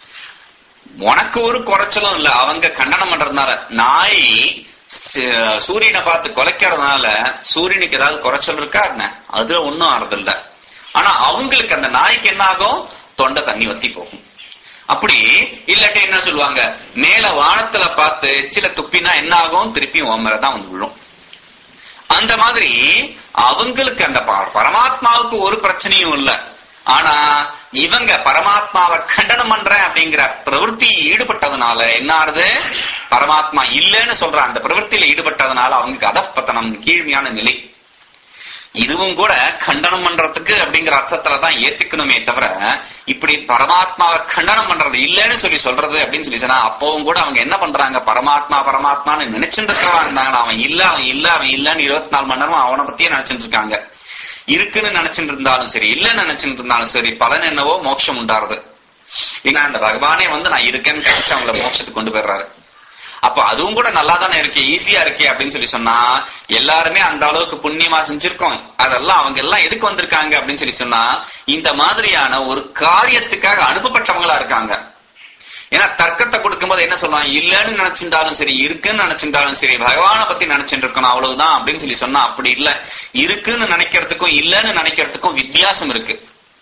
உனக்கு ஒரு குறைச்சலும் இல்ல அவங்க கண்டனம் பண்றதுனால நாய் ச- சூரியனை பார்த்து குலைக்கிறதுனால சூரியனுக்கு ஏதாவது குறைச்சல் இருக்கா என்ன அது ஒண்ணும் ஆறது இல்ல ஆனா அவங்களுக்கு அந்த நாய்க்கு என்ன ஆகும் தொண்டை தண்ணி வத்தி போகும் அப்படி இல்லாட்டி என்ன சொல்லுவாங்க மேல வானத்துல பார்த்து எச்சில துப்பினா என்ன ஆகும் திருப்பி உன் தான் வந்து விழும் அந்த மாதிரி அவங்களுக்கு அந்த ப- பரமாத்மாவுக்கு ஒரு பிரச்சனையும் இல்ல ஆனா இவங்க பரமாத்மாவை கண்டனம் பண்றேன் அப்படிங்கிற பிரவൃத்தி ஈடுபட்டதுனால என்ன ஆறுது பரமாத்மா இல்லைன்னு சொல்ற அந்த பிரவൃத்தியில ஈடுபட்டதுனால அவங்களுக்கு அதப்பத்தனம் கீழ்மையான நிலை இதுவும் கூட கண்டனம் பண்றதுக்கு அப்படிங்கிற அர்த்தத்துல தான் ஏத்துக்கணுமே தவிர இப்படி பரமாத்மாவை கண்டனம் பண்றது இல்லைன்னு சொல்லி சொல்றது அப்படின்னு சொல்லி சொன்னா அப்பவும் கூட அவங்க என்ன பண்றாங்க பரமாத்மா பரமாத்மான்னு நினைச்சுட்டு இருக்கிறாங்க அவன் இல்ல அவன் இல்ல அவன் இல்லன்னு இருபத்தி நாலு மணி நேரம் அவனை பத்தியே நினைச்சிட்டு இருக்காங்க இருக்குன்னு நினைச்சிட்டு இருந்தாலும் சரி இல்லன்னு நினைச்சிட்டு இருந்தாலும் சரி பலன் என்னவோ மோட்சம் உண்டாருது ஏன்னா அந்த பகவானே வந்து நான் இருக்கேன்னு கழிச்சு அவங்கள மோட்சத்துக்கு கொண்டு போயிடுறாரு அப்ப அதுவும் கூட நல்லா தானே இருக்கே ஈஸியா இருக்கே அப்படின்னு சொல்லி சொன்னா எல்லாருமே அந்த அளவுக்கு புண்ணியமா செஞ்சிருக்கோம் அதெல்லாம் அவங்க எல்லாம் எதுக்கு வந்திருக்காங்க அப்படின்னு சொல்லி சொன்னா இந்த மாதிரியான ஒரு காரியத்துக்காக அனுப்பப்பட்டவங்களா இருக்காங்க ஏன்னா தர்க்கத்தை கொடுக்கும்போது என்ன சொல்லுவான் இல்லன்னு நினைச்சிருந்தாலும் சரி இருக்குன்னு நினைச்சிருந்தாலும் சரி பகவானை பத்தி நினைச்சிட்டு இருக்கணும் அவ்வளவுதான் அப்படின்னு சொல்லி சொன்னா அப்படி இல்ல இருக்குன்னு நினைக்கிறதுக்கும் இல்லன்னு நினைக்கிறதுக்கும் வித்தியாசம் இருக்கு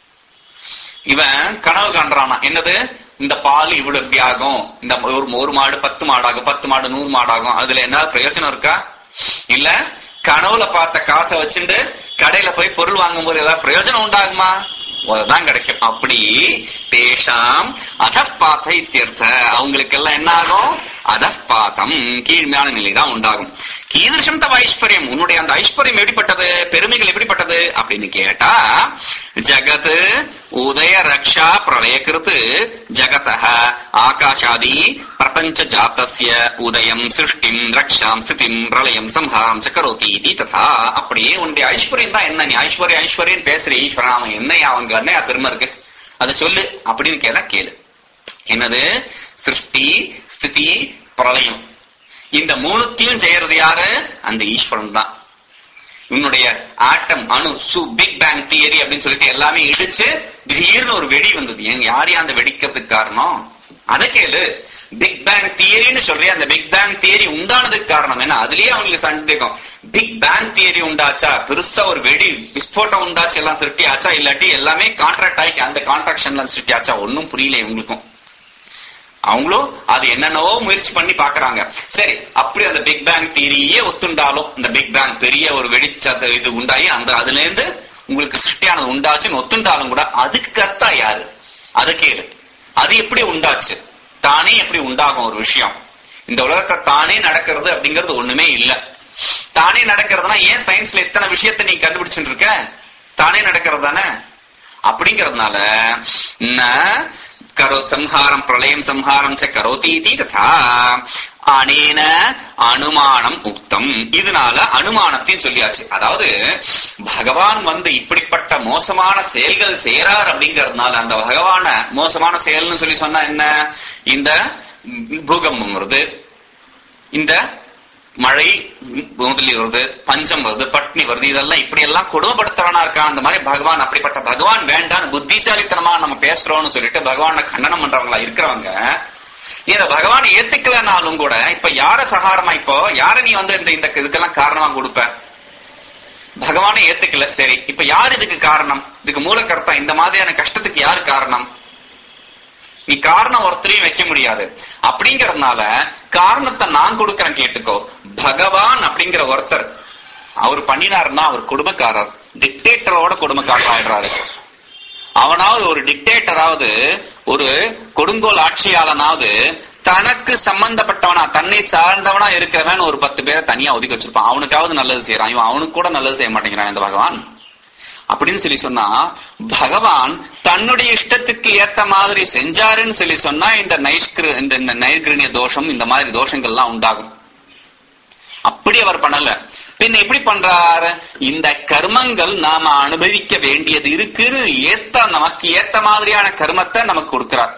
இவன் கனவு காண்றானா என்னது இந்த பால் இவ்வளவு இப்படி ஆகும் இந்த ஒரு ஒரு மாடு பத்து மாடாகும் பத்து மாடு நூறு மாடாகும் அதுல என்ன பிரயோஜனம் இருக்கா இல்ல கனவுல பார்த்த காசை வச்சுட்டு கடையில போய் பொருள் வாங்கும்போது ஏதாவது பிரயோஜனம் உண்டாகுமா அதுதான் கிடைக்கும் அப்படி தேஷாம் அதப்பாத இத்தியர்த்த அவங்களுக்கு எல்லாம் என்ன ஆகும் அதப்பாதம் கீழ்மையான நிலை தான் உண்டாகும் கீதர்ஷம் தவ ஐஸ்வர்யம் உன்னுடைய அந்த ஐஸ்வர்யம் எப்படிப்பட்டது பெருமைகள் எப்படிப்பட்டது அப்படின்னு கேட்டா ஜகத் உதய ரக்ஷா பிரளயகிருத்து ஜகத ஆகாஷாதி பிரபஞ்ச ஜாத்தஸ்ய உதயம் சிருஷ்டிம் ரக்ஷாம் ஸ்திதிம் பிரளயம் சம்ஹாரம் ச கரோதி இதி ததா அப்படியே உன்னுடைய ஐஸ்வர்யம் தான் என்ன நீ ஐஸ்வர்யம் ஐஸ்வர்யம் பேசுற ஈஸ்வரன் அவன் என்ன அவங்க என்ன பெருமை இருக்கு அதை சொல்லு அப்படின்னு கேட்டா கேளு என்னது சிருஷ்டி ஸ்திதி பிரளயம் இந்த மூணுத்தையும் செய்யறது யாரு அந்த ஈஸ்வரன் தான் உன்னுடைய ஆட்டம் அணு சு பிக் பேங் தியரி அப்படின்னு சொல்லிட்டு எல்லாமே இடிச்சு திடீர்னு ஒரு வெடி வந்தது ஏன் யார் அந்த வெடிக்கிறதுக்கு காரணம் அதை கேளு பிக் பேங் தியரின்னு சொல்றிய அந்த பிக் பேங் தியரி உண்டானதுக்கு காரணம் என்ன அதுலயே அவங்களுக்கு சந்தேகம் பிக் பேங் தியரி உண்டாச்சா பெருசா ஒரு வெடி விஸ்போட்டம் உண்டாச்சு எல்லாம் சிருஷ்டி ஆச்சா இல்லாட்டி எல்லாமே கான்ட்ராக்ட் ஆகி அந்த கான்ட்ராக்ஷன்ல சிருஷ்டி ஆச்சா ஒன்னும் புரியல இவங்களுக்கும் அவங்களும் அது என்னென்னவோ முயற்சி பண்ணி பாக்குறாங்க சரி அப்படி அந்த பிக் பேங் தியரியே ஒத்துண்டாலும் இந்த பிக் பேங் பெரிய ஒரு வெடிச்ச இது உண்டாகி அந்த அதுல இருந்து உங்களுக்கு சிருஷ்டியானது உண்டாச்சுன்னு ஒத்துண்டாலும் கூட அதுக்கு கர்த்தா யாரு அதை கேளு அது எப்படி உண்டாச்சு தானே எப்படி உண்டாகும் ஒரு விஷயம் இந்த உலகத்தை தானே நடக்கிறது அப்படிங்கிறது ஒண்ணுமே இல்ல தானே நடக்கிறதுனா ஏன் சயின்ஸ்ல இத்தனை விஷயத்தை நீ கண்டுபிடிச்சுட்டு இருக்க தானே நடக்கிறது தானே அப்படிங்கறதுனால ந கரோ சம்ஹாரம் பிரளயம் சம்ஹாரம் ச கரோதி இதி ததா அனேன அனுமானம் உக்தம் இதனால அனுமானத்தையும் சொல்லியாச்சு அதாவது பகவான் வந்து இப்படிப்பட்ட மோசமான செயல்கள் செய்யறார் அப்படிங்கறதுனால அந்த பகவான மோசமான செயல்னு சொல்லி சொன்னா என்ன இந்த பூகம்பம் வருது இந்த மழை முதலி வருது பஞ்சம் வருது பட்னி வருது இதெல்லாம் இப்படி எல்லாம் கொடுமைப்படுத்துறவனா இருக்கான் அந்த மாதிரி பகவான் அப்படிப்பட்ட பகவான் வேண்டாம் புத்திசாலித்தனமா நம்ம பேசுறோம்னு சொல்லிட்டு பகவான கண்டனம் பண்றவங்களா இருக்கிறவங்க இந்த பகவானை ஏத்துக்கலனாலும் கூட இப்ப யார சகாரமா இப்போ யார நீ வந்து இந்த இந்த இதுக்கெல்லாம் காரணமா கொடுப்ப பகவானை ஏத்துக்கல சரி இப்ப யார் இதுக்கு காரணம் இதுக்கு மூலக்கர்த்தா இந்த மாதிரியான கஷ்டத்துக்கு யார் காரணம் நீ காரணம் ஒருத்தரையும் வைக்க முடியாது அப்படிங்கறதுனால காரணத்தை நான் கொடுக்கறேன் கேட்டுக்கோ பகவான் அப்படிங்கிற ஒருத்தர் அவர் பண்ணினாருன்னா அவர் குடும்பக்காரர் டிக்டேட்டரோட குடும்பக்காரர் ஆயிடுறாரு அவனாவது ஒரு டிக்டேட்டராவது ஒரு கொடுங்கோல் ஆட்சியாளனாவது தனக்கு சம்பந்தப்பட்டவனா தன்னை சார்ந்தவனா இருக்கிறவன் ஒரு பத்து பேரை தனியா ஒதுக்கி வச்சிருப்பான் அவனுக்காவது நல்லது செய்யறான் இவன் அவனுக்கு கூட நல்லது செய்ய மாட்டேங்கிறான் இந்த பகவான் அப்படின்னு சொல்லி சொன்னா பகவான் தன்னுடைய இஷ்டத்துக்கு ஏத்த மாதிரி செஞ்சாருன்னு சொல்லி சொன்னா இந்த நைஷ்கிரு இந்த இந்த நைர்கிரணிய தோஷம் இந்த மாதிரி தோஷங்கள்லாம் உண்டாகும் அப்படி அவர் பண்ணல பின்ன எப்படி பண்றாரு இந்த கர்மங்கள் நாம அனுபவிக்க வேண்டியது இருக்குன்னு ஏத்த நமக்கு ஏத்த மாதிரியான கர்மத்தை நமக்கு கொடுக்கிறார்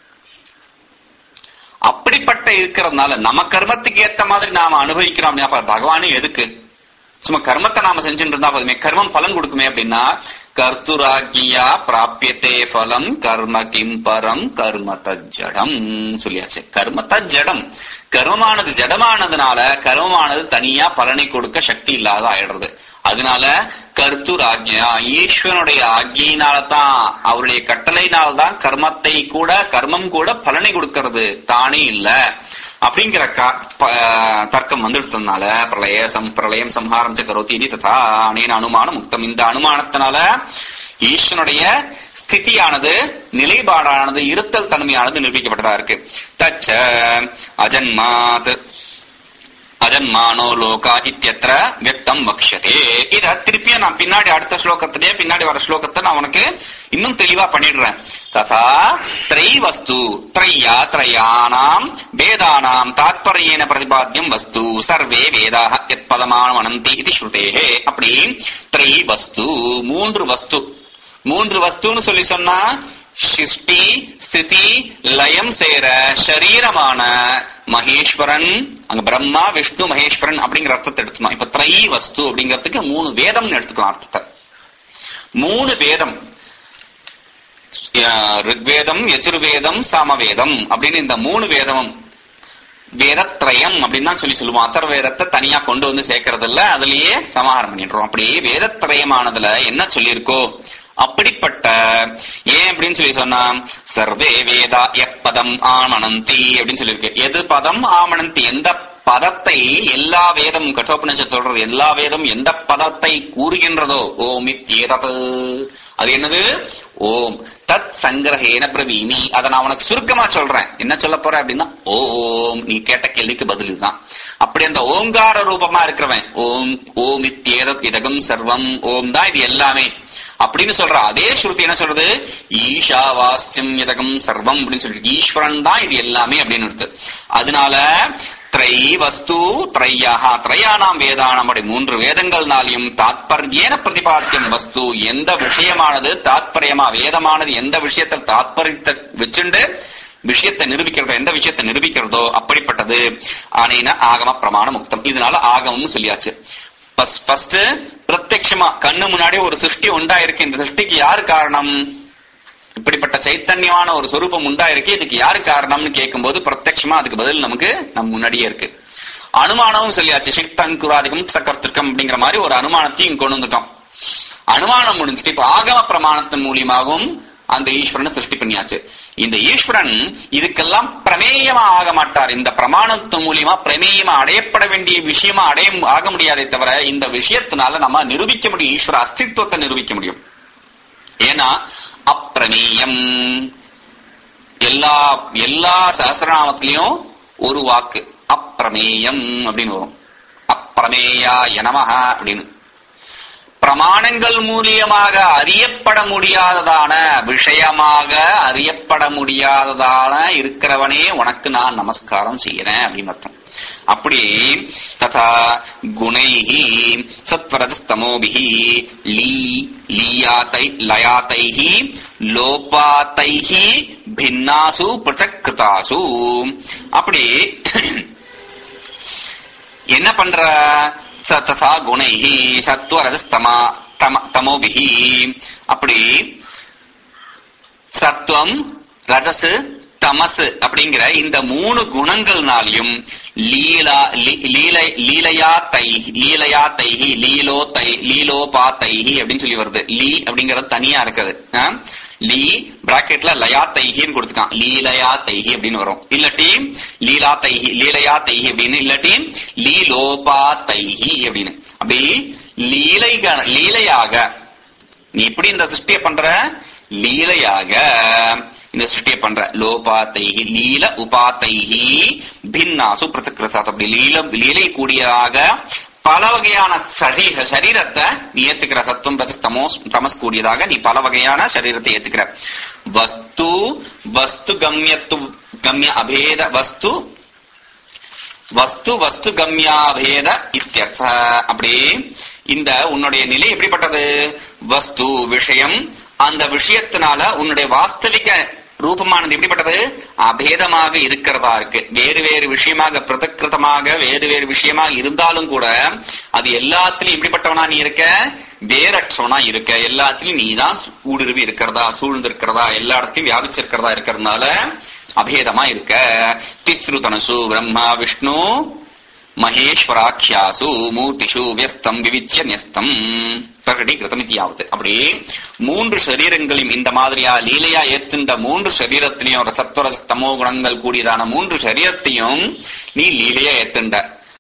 அப்படிப்பட்ட இருக்கிறதுனால நம்ம கர்மத்துக்கு ஏத்த மாதிரி நாம அனுபவிக்கிறோம் அப்படின்னா அப்ப பகவானே எதுக்கு சும்மா கர்மத்தை நாம செஞ்சுட்டு இருந்தா போதுமே கர்மம் பலன் கொடுக்குமே அப்படின்னா கர்த்துராக்கியா பிராபியத்தே பலம் கர்ம கிம் பரம் கர்ம தஜடம் சொல்லியாச்சு கர்ம தஜடம் கர்மமானது ஜடமானதுனால கர்மமானது தனியா பலனை கொடுக்க சக்தி இல்லாத ஆயிடுறது அதனால கர்த்துராக்யா ஈஸ்வரனுடைய ஆக்கியினால தான் அவருடைய கட்டளையினால தான் கர்மத்தை கூட கர்மம் கூட பலனை கொடுக்கிறது தானே இல்ல அப்படிங்கிற தர்க்கம் வந்துடுறதுனால பிரளய சம் பிரளயம் சம்ஹாரம் ச கரோதி இது ததா அனேன அனுமானம் முக்தம் இந்த அனுமானத்தினால ஈஸ்வனுடைய ஸ்திதியானது நிலைப்பாடானது இருத்தல் தன்மையானது நிரூபிக்கப்பட்டதா இருக்கு தச்ச அஜன்மாத் அஜன்மானோ லோகா இத்தியத்திர வியக்தம் வக்ஷதே இத திருப்பியும் நான் பின்னாடி அடுத்த ஸ்லோகத்திலேயே பின்னாடி வர ஸ்லோகத்தை நான் உனக்கு இன்னும் தெளிவா பண்ணிடுறேன் ததா திரை வஸ்து த்ரையா த்ரயானாம் வேதானாம் தாத்பரியேன பிரதிபாத்தியம் வஸ்து சர்வே வேதாக எத் பதமானந்தி இது ஸ்ருதேஹே அப்படி திரை வஸ்து மூன்று வஸ்து மூன்று வஸ்துன்னு சொல்லி சொன்னா சிருஷ்டி ஸ்திதி லயம் சேர சரீரமான மகேஸ்வரன் அங்க பிரம்மா விஷ்ணு மகேஸ்வரன் அப்படிங்கிற அர்த்தத்தை எடுத்துக்கணும் இப்ப திரை வஸ்து அப்படிங்கிறதுக்கு மூணு வேதம் எடுத்துக்கலாம் அர்த்தத்தை மூணு வேதம் ருக்வேதம் யஜுர்வேதம் சாமவேதம் அப்படின்னு இந்த மூணு வேதமும் வேதத்ரயம் அப்படின்னு தான் சொல்லி சொல்லுவோம் அத்தர் வேதத்தை தனியா கொண்டு வந்து சேர்க்கறது இல்ல அதுலயே சமாதானம் பண்ணிடுறோம் அப்படியே வேதத்ரயமானதுல என்ன சொல்லியிருக்கோ அப்படிப்பட்ட ஏன் அப்படின்னு சொல்லி சொன்னா சர்வே வேதா எப்பதம் ஆமணந்தி அப்படின்னு சொல்லியிருக்கு எது பதம் ஆமணந்தி எந்த பதத்தை எல்லா வேதம் கட்டோபனிஷத் சொல்றது எல்லா வேதம் எந்த பதத்தை கூறுகின்றதோ ஓம் இத்தியதது அது என்னது ஓம் தத் சங்கிரகேன பிரவீமி அதை நான் உனக்கு சுருக்கமா சொல்றேன் என்ன சொல்ல போறேன் அப்படின்னா ஓம் நீ கேட்ட கேள்விக்கு பதில் இதுதான் அப்படி அந்த ஓங்கார ரூபமா இருக்கிறவன் ஓம் ஓம் இத்தியதத் இதகம் சர்வம் ஓம் தான் இது எல்லாமே அப்படின்னு சொல்ற அதே ஸ்ருதி என்ன சொல்றது ஈஷாவாஸ்யம் இதகம் சர்வம் அப்படின்னு சொல்லிட்டு ஈஸ்வரன் தான் இது எல்லாமே அப்படின்னு இருக்கு அதனால திரை வஸ்து திரையாக திரையானாம் வேதானாம் அப்படி மூன்று வேதங்கள்னாலையும் தாத்பர்யேன பிரதிபாத்தியம் வஸ்து எந்த விஷயமானது தாத்பரியமா வேதமானது எந்த விஷயத்தில் தாத்பரியத்தை வச்சுண்டு விஷயத்தை நிரூபிக்கிறதோ எந்த விஷயத்தை நிரூபிக்கிறதோ அப்படிப்பட்டது ஆனேன ஆகம பிரமாண முக்தம் இதனால ஆகமம்னு சொல்லியாச்சு ஃபர்ஸ்ட் பிரத்யட்சமா கண்ணு முன்னாடி ஒரு சிருஷ்டி உண்டாயிருக்கு இந்த சிருஷ்டிக்கு யாரு காரணம் இப்படிப்பட்ட சைத்தன்யமான ஒரு சொரூபம் உண்டாயிருக்கு இதுக்கு யாரு காரணம்னு கேட்கும்போது பிரத்யட்சமா அதுக்கு பதில் நமக்கு நம்ம முன்னாடியே இருக்கு அனுமானமும் சொல்லியாச்சு சிக்தங்குராதிகம் சக்கர்த்திருக்கம் அப்படிங்கிற மாதிரி ஒரு அனுமானத்தையும் கொண்டு வந்துட்டோம் அனுமானம் முடிஞ்சுட்டு இப்ப ஆகம பிரமாணத்தின் மூலியமாகவும் அந்த ஈஸ்வரனை சிருஷ்டி பண்ணியாச்சு இந்த ஈஸ்வரன் இதுக்கெல்லாம் பிரமேயமா ஆக மாட்டார் இந்த பிரமாணத்தின் மூலியமா பிரமேயமா அடையப்பட வேண்டிய விஷயமா அடைய ஆக முடியாதே தவிர இந்த விஷயத்தினால நம்ம நிரூபிக்க முடியும் ஈஸ்வர அஸ்தித்வத்தை நிரூபிக்க முடியும் ஏன்னா அப்பிரமேயம் எல்லா எல்லா சகசிரநாமத்திலையும் ஒரு வாக்கு அப்பிரமேயம் அப்படின்னு வரும் அப்பிரமேயா எனமஹ அப்படின்னு பிரமாணங்கள் மூலியமாக அறியப்பட முடியாததான விஷயமாக அறியப்பட முடியாததான இருக்கிறவனே உனக்கு நான் நமஸ்காரம் செய்யறேன் அப்படின்னு அர்த்தம் அப்படி ததா குணைஹி சத்வரஜஸ்தமோபிஹி லீ லீயாத்தை லயாத்தைஹி லோபாத்தைஹி பின்னாசு பிரதக்கிருதாசு அப்படி என்ன பண்ற ததா குணைஹி சத்வரஜஸ்தமா தம தமோபிஹி அப்படி சத்துவம் ரஜசு தமசு அப்படிங்கிற இந்த மூணு குணங்கள்னாலையும் லீலா லீ- லீலை லீலையா தை லீலையா தைஹி லீலோ தை லீலோபா தைஹி அப்படின்னு சொல்லி வருது லீ அப்படிங்கறது தனியா இருக்குது ஆ? லீ பிராக்கெட்ல லயா தைஹின்னு கொடுத்துக்கான் லீலையா தைஹி அப்படின்னு வரும் இல்லாட்டி லீலா தைஹி லீலையா தைஹி அப்படின்னு இல்லாட்டி லீலோபா தைஹி அப்படின்னு அப்படி லீலைக லீலையாக நீ எப்படி இந்த சிருஷ்டியை பண்ற லீலையாக இந்த சிருஷ்டியை பண்ற லோபாத்தைஹி லீல உபாத்தைஹி பின்னாசு பிரசக்கிரசாத் அப்படி லீல லீலை கூடியதாக பல வகையான சரீர சரீரத்தை நீ ஏத்துக்கிற சத்துவம் ரஜஸ் தமோஸ் தமஸ் கூடியதாக நீ பல வகையான சரீரத்தை ஏத்துக்கிற வஸ்து வஸ்து கம்யத்து கம்ய அபேத வஸ்து வஸ்து வஸ்து கம்யாபேத இத்தியர்த்த அப்படி இந்த உன்னுடைய நிலை எப்படிப்பட்டது வஸ்து விஷயம் அந்த விஷயத்தினால உன்னுடைய வாஸ்தவிக ரூபமானது எப்படிப்பட்டது அபேதமாக இருக்கிறதா இருக்கு வேறு வேறு விஷயமாக பிரதக்கிருதமாக வேறு வேறு விஷயமாக இருந்தாலும் கூட அது எல்லாத்திலும் எப்படிப்பட்டவனா நீ இருக்க வேறற்றவனா இருக்க எல்லாத்திலும் நீ தான் ஊடுருவி இருக்கிறதா சூழ்ந்து இருக்கிறதா எல்லா இடத்தையும் வியாபிச்சிருக்கிறதா இருக்கிறதுனால அபேதமா இருக்க திஸ்ருதனசு பிரம்மா விஷ்ணு மகேஸ்வராட்சியாசு மூர்த்திஷு வியஸ்தம் விவிச்சிய நியஸ்தம் பிரகடீகிருதம் இத்தியாவது அப்படி மூன்று சரீரங்களையும் இந்த மாதிரியா லீலையா ஏத்துண்ட மூன்று சரீரத்திலையும் சத்வர தமோ குணங்கள் கூடியதான மூன்று சரீரத்தையும் நீ லீலையா ஏத்துண்ட